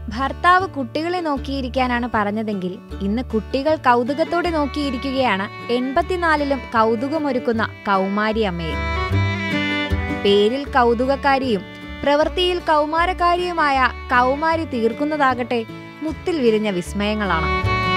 ഭർത്താവ് കുട്ടികളെ നോക്കിയിരിക്കാനാണ് പറഞ്ഞതെങ്കിൽ ഇന്ന് കുട്ടികൾ കൗതുകത്തോടെ നോക്കിയിരിക്കുകയാണ് എൺപത്തിനാലിലും കൗതുകമൊരുക്കുന്ന കൗമാരി അമ്മയെ പേരിൽ കൗതുകക്കാരിയും പ്രവൃത്തിയിൽ കൗമാരക്കാരിയുമായ കൗമാരി തീർക്കുന്നതാകട്ടെ മുത്തിൽ വിരിഞ്ഞ വിസ്മയങ്ങളാണ്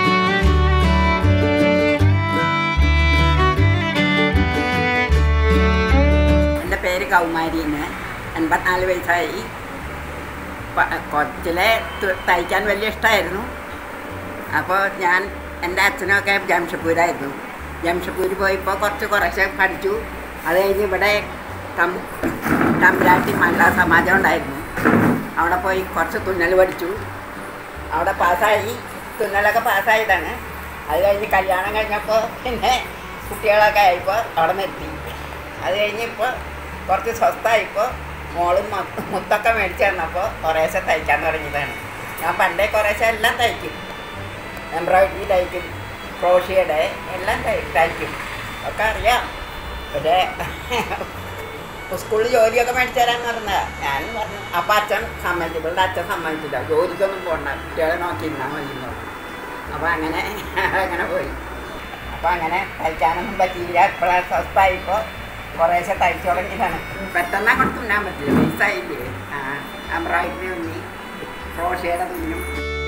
എൻ്റെ പേര് കൗമാരി എന്ന് എൺപത്തിനാല് വയസ്സായി പ- കൊച്ചിലെ തു- തയ്ക്കാൻ വലിയ ഇഷ്ടമായിരുന്നു അപ്പോൾ ഞാൻ എൻ്റെ അച്ഛനൊക്കെ ജംഷഡ്പൂരായിരുന്നു ജംഷഡ്പൂർ പോയപ്പോൾ കുറച്ച് കുറേശ്ശെ പഠിച്ചു അത് കഴിഞ്ഞ് ഇവിടെ കം തമ്പുരാട്ടി മഹിളാ സമാജം ഉണ്ടായിരുന്നു അവിടെ പോയി കുറച്ച് തുന്നൽ പഠിച്ചു അവിടെ പാസ്സായി തുന്നലൊക്കെ പാസ്സായതാണ് അത് കഴിഞ്ഞ് കല്യാണം കഴിഞ്ഞപ്പോൾ പിന്നെ കുട്ടികളൊക്കെ ആയപ്പോൾ അവിടെ നിർത്തി അത് കഴിഞ്ഞ് ഇപ്പോൾ കുറച്ച് സ്വസ്ഥമായിപ്പോൾ മോളും മ- മുത്തൊക്കെ മേടിച്ച് തന്നപ്പോൾ കുറേശ്ശെ തയ്ക്കാൻ തുടങ്ങിയതാണ് ഞാൻ പണ്ടേ കുറേശ്ശെ എല്ലാം തയ്ക്കും എംബ്രോയിഡറി തയ്ക്കും ക്രോഷിയുടെ എല്ലാം തയ്- തയ്ക്കും ഒക്കെ അറിയാം പക്ഷേ സ്കൂളിൽ ജോലിയൊക്കെ മേടിച്ചു തരാമെന്ന് പറഞ്ഞതാ ഞാനും പറഞ്ഞു അപ്പം അച്ഛൻ സമ്മതിച്ചു ഇവളുടെ അച്ഛൻ സമ്മതിച്ചില്ല ജോലിക്കൊന്നും പോകണ്ട കുട്ടികളെ നോക്കി ഇരുന്നാൽ മതി എന്ന് പറഞ്ഞു അപ്പോൾ അങ്ങനെ അങ്ങനെ പോയി അപ്പോൾ അങ്ങനെ തയ്ക്കാനൊന്നും പറ്റിയില്ല ഇപ്പോഴാണ് സ്വസ്ഥമായിപ്പോൾ കുറേശ്ശെ തയ്ച്ചു തുടങ്ങിയതാണ് പെട്ടെന്ന് അങ്ങോട്ട് തുന്നാൻ പറ്റില്ല വയസ്സായില്ലേ ആ എംബ്രോയിഡറി തുന്നി ക്രോഷയുടെ തുന്നും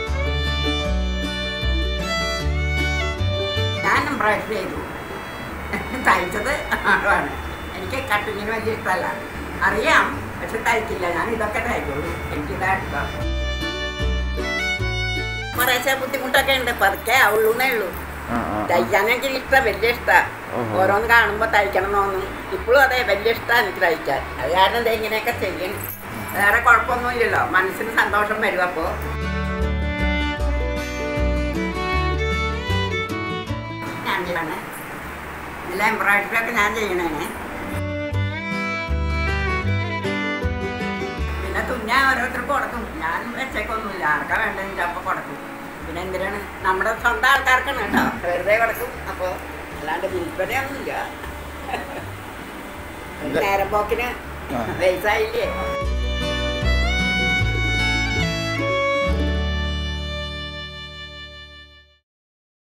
ഞാൻ എംബ്രോയിഡറി ചെയ്തു തയ്ച്ചത് ആളാണ് എനിക്ക് കട്ടിങ്ങിന് വലിയ ഇഷ്ടമല്ല അറിയാം പക്ഷെ തയ്ക്കില്ല ഞാൻ ഇതൊക്കെ തയ്ക്കുള്ളൂ എനിക്കിതാ ഇഷ്ടം കുറേശ്ശെ ബുദ്ധിമുട്ടൊക്കെ ഉണ്ട് പതുക്കെ ആവുള്ളൂന്നേ ഉള്ളൂ തയ്ക്കാൻ എനിക്ക് ഇഷ്ടം വലിയ ഇഷ്ടമാണ് ഓഹോ. ഓരോന്ന് കാണുമ്പോൾ തയ്ക്കണം എന്ന് തോന്നും ഇപ്പോഴും അതെ വലിയ ഇഷ്ടമാണ് എനിക്ക് തയ്ക്കാൻ അത് കാരണം ഇത് ഇങ്ങനെയൊക്കെ ചെയ്യും വേറെ കുഴപ്പമൊന്നുമില്ലല്ലോ മനസ്സിന് സന്തോഷം വരും അപ്പോൾ ഞാൻ ചെയ്യണേ ഇതിൽ എംബ്രോയിഡറി ഒക്കെ ഞാൻ ചെയ്യണേനെ പിന്നെ തുന്നാൻ ഓരോരുത്തർക്ക് കൊടുക്കും ഞാൻ വെച്ചേക്കൊന്നുമില്ല ആർക്കാ വേണ്ടതെന്ന് ചിലപ്പോൾ കൊടുക്കും പിന്നെ എന്തിനാണ് നമ്മുടെ സ്വന്തം ആൾക്കാർക്കാണ് കേട്ടോ വെറുതെ കൊടുക്കും അപ്പോൾ അല്ലാണ്ട് വിൽപ്പനയൊന്നുമില്ല നേരം പോക്കിന് ആ. വയസ്സായില്ലേ